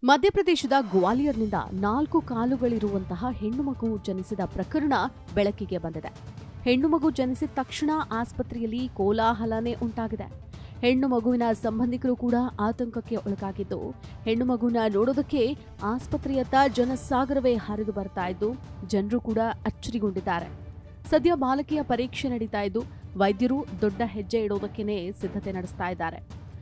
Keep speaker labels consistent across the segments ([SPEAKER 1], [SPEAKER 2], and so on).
[SPEAKER 1] ಮಧ್ಯಪ್ರದೇಶದ ಗ್ವಾಲಿಯರ್ನಿಂದ ನಾಲ್ಕು ಕಾಲುಗಳಿರುವಂತಹ ಹೆಣ್ಣು ಮಗು ಜನಿಸಿದ ಪ್ರಕರಣ ಬೆಳಕಿಗೆ ಬಂದಿದೆ ಹೆಣ್ಣು ಮಗು ಜನಿಸಿದ ತಕ್ಷಣ ಆಸ್ಪತ್ರೆಯಲ್ಲಿ ಕೋಲಾಹಲನೇ ಉಂಟಾಗಿದೆ ಹೆಣ್ಣು ಮಗುವಿನ ಸಂಬಂಧಿಕರು ಕೂಡ ಆತಂಕಕ್ಕೆ ಒಳಗಾಗಿದ್ದು ಹೆಣ್ಣು ಮಗುವಿನ ನೋಡೋದಕ್ಕೆ ಆಸ್ಪತ್ರೆಯತ್ತ ಜನಸಾಗರವೇ ಹರಿದು ಬರ್ತಾ ಇದ್ದು ಜನರು ಕೂಡ ಅಚ್ಚರಿಗೊಂಡಿದ್ದಾರೆ ಸದ್ಯ ಬಾಲಕಿಯ ಪರೀಕ್ಷೆ ನಡೀತಾ ಇದ್ದು ವೈದ್ಯರು ದೊಡ್ಡ ಹೆಜ್ಜೆ ಇಡೋದಕ್ಕೇನೆ ಸಿದ್ಧತೆ ನಡೆಸ್ತಾ ಇದ್ದಾರೆ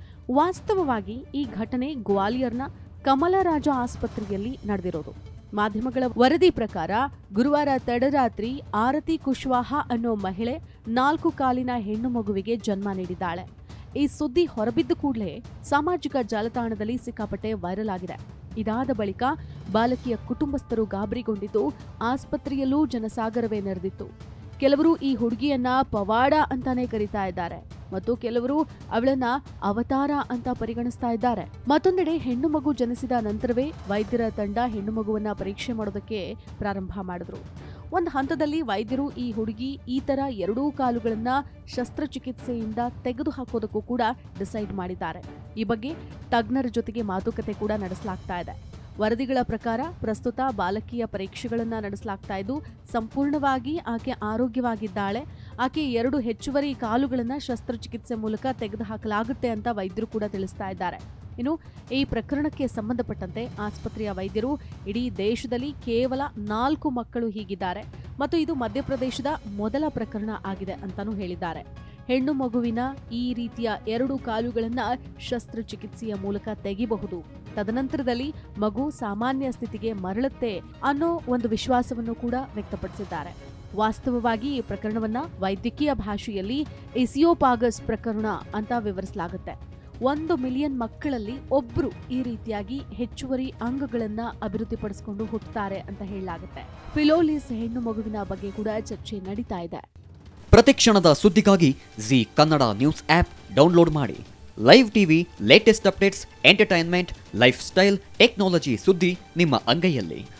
[SPEAKER 1] ವಾಸ್ತವವಾಗಿ ಈ ಘಟನೆ ಗ್ವಾಲಿಯರ್ನ ಕಮಲರಾಜ ಆಸ್ಪತ್ರೆಯಲ್ಲಿ ನಡೆದಿರೋದು ಮಾಧ್ಯಮಗಳ ವರದಿ ಪ್ರಕಾರ ಗುರುವಾರ ತಡರಾತ್ರಿ ಆರತಿ ಕುಶ್ವಾಹ ಅನ್ನೋ ಮಹಿಳೆ ನಾಲ್ಕು ಕಾಲಿನ ಹೆಣ್ಣು ಮಗುವಿಗೆ ಜನ್ಮ ನೀಡಿದ್ದಾಳೆ ಈ ಸುದ್ದಿ ಹೊರಬಿದ್ದ ಕೂಡಲೇ ಸಾಮಾಜಿಕ ಜಾಲತಾಣದಲ್ಲಿ ಸಿಕ್ಕಾಪಟ್ಟೆ ವೈರಲ್ ಆಗಿದೆ ಇದಾದ ಬಳಿಕ ಬಾಲಕಿಯ ಕುಟುಂಬಸ್ಥರು ಗಾಬರಿಗೊಂಡಿದ್ದು ಆಸ್ಪತ್ರೆಯಲ್ಲೂ ಜನಸಾಗರವೇ ನೆರೆದಿತ್ತು ಕೆಲವರು ಈ ಹುಡುಗಿಯನ್ನ ಪವಾಡ ಅಂತಾನೆ ಕರೀತಾ ಇದ್ದಾರೆ ಮತ್ತು ಕೆಲವರು ಅವಳನ್ನ ಅವತಾರ ಅಂತ ಪರಿಗಣಿಸ್ತಾ ಇದ್ದಾರೆ ಮತ್ತೊಂದೆಡೆ ಹೆಣ್ಣು ಮಗು ಜನಿಸಿದ ನಂತರವೇ ವೈದ್ಯರ ತಂಡ ಹೆಣ್ಣು ಮಗುವನ್ನ ಪರೀಕ್ಷೆ ಮಾಡೋದಕ್ಕೆ ಪ್ರಾರಂಭ ಮಾಡಿದ್ರು ಒಂದು ಹಂತದಲ್ಲಿ ವೈದ್ಯರು ಈ ಹುಡುಗಿ ಈ ತರ ಎರಡೂ ಕಾಲುಗಳನ್ನ ಶಸ್ತ್ರಚಿಕಿತ್ಸೆಯಿಂದ ತೆಗೆದು ಹಾಕೋದಕ್ಕೂ ಕೂಡ ಡಿಸೈಡ್ ಮಾಡಿದ್ದಾರೆ ಈ ಬಗ್ಗೆ ತಜ್ಞರ ಜೊತೆಗೆ ಮಾತುಕತೆ ಕೂಡ ನಡೆಸಲಾಗ್ತಾ ಇದೆ ವರದಿಗಳ ಪ್ರಕಾರ ಪ್ರಸ್ತುತ ಬಾಲಕಿಯ ಪರೀಕ್ಷೆಗಳನ್ನ ನಡೆಸಲಾಗ್ತಾ ಇದ್ದು ಸಂಪೂರ್ಣವಾಗಿ ಆಕೆ ಆರೋಗ್ಯವಾಗಿದ್ದಾಳೆ ಆಕೆ ಎರಡು ಹೆಚ್ಚುವರಿ ಕಾಲುಗಳನ್ನ ಶಸ್ತ್ರಚಿಕಿತ್ಸೆ ಮೂಲಕ ತೆಗೆದುಹಾಕಲಾಗುತ್ತೆ ಅಂತ ವೈದ್ಯರು ಕೂಡ ತಿಳಿಸ್ತಾ ಇದ್ದಾರೆ ಇನ್ನು ಈ ಪ್ರಕರಣಕ್ಕೆ ಸಂಬಂಧಪಟ್ಟಂತೆ ಆಸ್ಪತ್ರೆಯ ವೈದ್ಯರು ಇಡೀ ದೇಶದಲ್ಲಿ ಕೇವಲ ನಾಲ್ಕು ಮಕ್ಕಳು ಹೀಗಿದ್ದಾರೆ ಮತ್ತು ಇದು ಮಧ್ಯಪ್ರದೇಶದ ಮೊದಲ ಪ್ರಕರಣ ಆಗಿದೆ ಅಂತಾನೂ ಹೇಳಿದ್ದಾರೆ ಹೆಣ್ಣು ಮಗುವಿನ ಈ ರೀತಿಯ ಎರಡು ಕಾಲುಗಳನ್ನ ಶಸ್ತ್ರಚಿಕಿತ್ಸೆಯ ಮೂಲಕ ತೆಗಿಬಹುದು ತದನಂತರದಲ್ಲಿ ಮಗು ಸಾಮಾನ್ಯ ಸ್ಥಿತಿಗೆ ಮರಳುತ್ತೆ ಅನ್ನೋ ಒಂದು ವಿಶ್ವಾಸವನ್ನು ಕೂಡ ವ್ಯಕ್ತಪಡಿಸಿದ್ದಾರೆ ವಾಸ್ತವವಾಗಿ ಈ ಪ್ರಕರಣವನ್ನ ವೈದ್ಯಕೀಯ ಭಾಷೆಯಲ್ಲಿ ಇಸಿಯೋಪಾಗಸ್ ಪ್ರಕರಣ ಅಂತ ವಿವರಿಸಲಾಗುತ್ತೆ ಒಂದು ಮಿಲಿಯನ್ ಮಕ್ಕಳಲ್ಲಿ ಒಬ್ರು ಈ ರೀತಿಯಾಗಿ ಹೆಚ್ಚುವರಿ ಅಂಗಗಳನ್ನ ಅಭಿವೃದ್ಧಿಪಡಿಸಿಕೊಂಡು ಹುಟ್ಟುತ್ತಾರೆ ಅಂತ ಹೇಳಲಾಗುತ್ತೆ ಫಿಲೋಲಿಸ್ ಹೆಣ್ಣು ಮಗುವಿನ ಬಗ್ಗೆ ಕೂಡ ಚರ್ಚೆ ನಡೀತಾ ಇದೆ
[SPEAKER 2] ಪ್ರತಿಕ್ಷಣದ ಸುದ್ದಿಗಾಗಿ Zee Kannada news app download ಮಾಡಿ live TV latest updates entertainment lifestyle technology ಸುದ್ದಿ ನಿಮ್ಮ ಅಂಗೈಯಲ್ಲಿ